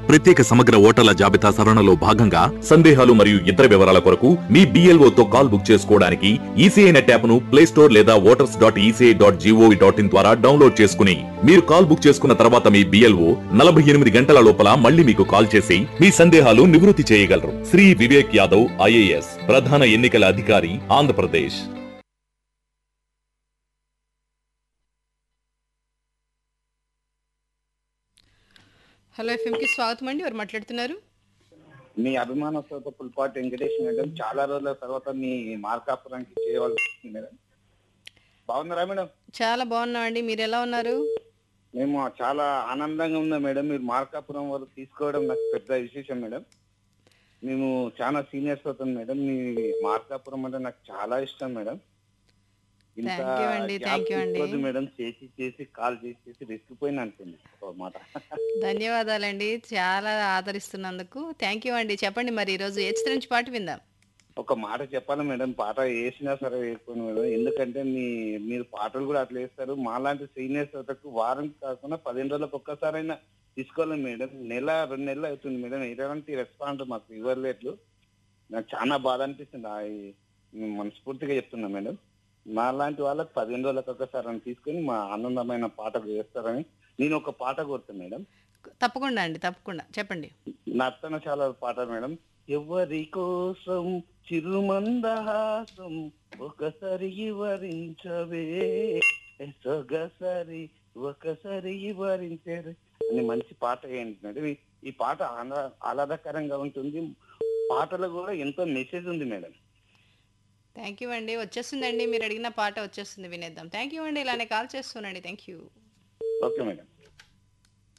ప్రత్యేక సమగ్ర ఓటర్ల జాబితా సవరణలో భాగంగా సందేహాలు మరియు ఇతర వివరాల కొరకు మీ BLO తో కాల్ బుక్ చేసుకోవడానికి ఈసీఐ నెట్ యాప్ ను ప్లే స్టోర్ లేదా voters dot ECI dot GOV dot in ద్వారా డౌన్లోడ్ చేసుకుని మీరు కాల్ బుక్ చేసుకున్న తర్వాత మీ బిఎల్ఓ నలభై ఎనిమిది గంటల లోపల మళ్ళీ మీకు కాల్ చేసి మీ సందేహాలు నివృత్తి చేయగలరు శ్రీ వివేక్ యాదవ్ ఐఏఎస్ ప్రధాన ఎన్నికల అధికారి ఆంధ్రప్రదేశ్ హలో ఎఫ్ఎంకి స్వాగతం అండి ఎవరు మాట్లాడుతున్నారు మీ అభిమాన శ్రోత పుల్పాటి వెంకటేష్ మేడం చాలా రోజుల తర్వాత మీ మార్కాపురానికి చేయవలసి వస్తుంది మేడం బాగున్నారా మేడం చాలా బాగున్నామండి మీరు ఎలా ఉన్నారు మేము చాలా ఆనందంగా ఉన్నాం మేడం మీరు మార్కాపురం వరకు తీసుకోవడం నాకు పెద్ద విశేషం మేడం మేము చాలా సీనియర్స్ అవుతాం మేడం మీ మార్కాపురం అంటే నాకు చాలా ఇష్టం మేడం ఇంత Thank you అండి, gap thank you అండి. తీసుకోవద్దు మేడం చేసి చేసి కాల్ చేసి చేసి విసిగిపోయిన అనుకుంది ఒక మాట ధన్యవాదాలండి చాలా ఆదరిస్తున్నందుకు థ్యాంక్ యూ అండి చెప్పండి మరి ఈరోజు ఏ చిత్రం నుంచి పాట విందాం ఒక మాట చెప్పాలి మేడం పాట వేసినా సరే వేసుకోండి మేడం ఎందుకంటే మీ మీరు పాటలు కూడా అట్లా వేస్తారు మాలాంటి సీనియర్స్ వరకు వారం కాకుండా పదిహేను రోజులకు ఒక్కసారైనా తీసుకోవాలి మేడం నెల రెండు నెలలు అవుతుంది మేడం ఎలాంటి రెస్పాండ్ మాకు ఇవ్వలేదు నాకు చాలా బాధ అనిపిస్తుంది ఆ ఈ- నేను మనస్ఫూర్తిగా చెప్తున్నా మేడం మాలాంటి వాళ్ళకి పదిహేను రోజులకు ఒక్కసారి అని తీసుకొని మా ఆనందమైన పాటలు చేస్తారని నేను ఒక పాట కోరుతాను మేడం తప్పకుండా అండి తప్పకుండా చెప్పండి నర్తన చాలా పాట మేడం ఎవరి కోసం చిరుమందహాసం ఒకసారి వివరించవే సొగసారి ఒకసారి వివరించే అని మంచి పాట ఏంటి మేడం ఈ- ఈ పాట ఆహ్లా- ఆహ్లాదకరంగా ఉంటుంది పాటలో కూడా ఎంతో మెసేజ్ ఉంది మేడం థ్యాంక్ యూ అండి వచ్చేస్తుందండి మీరు అడిగిన పాట వచ్చేస్తుంది వినేద్దాం థ్యాంక్ యూ అండి ఇలానే కాల్ చేస్తున్నాండి థ్యాంక్ యూ ఓకే మేడం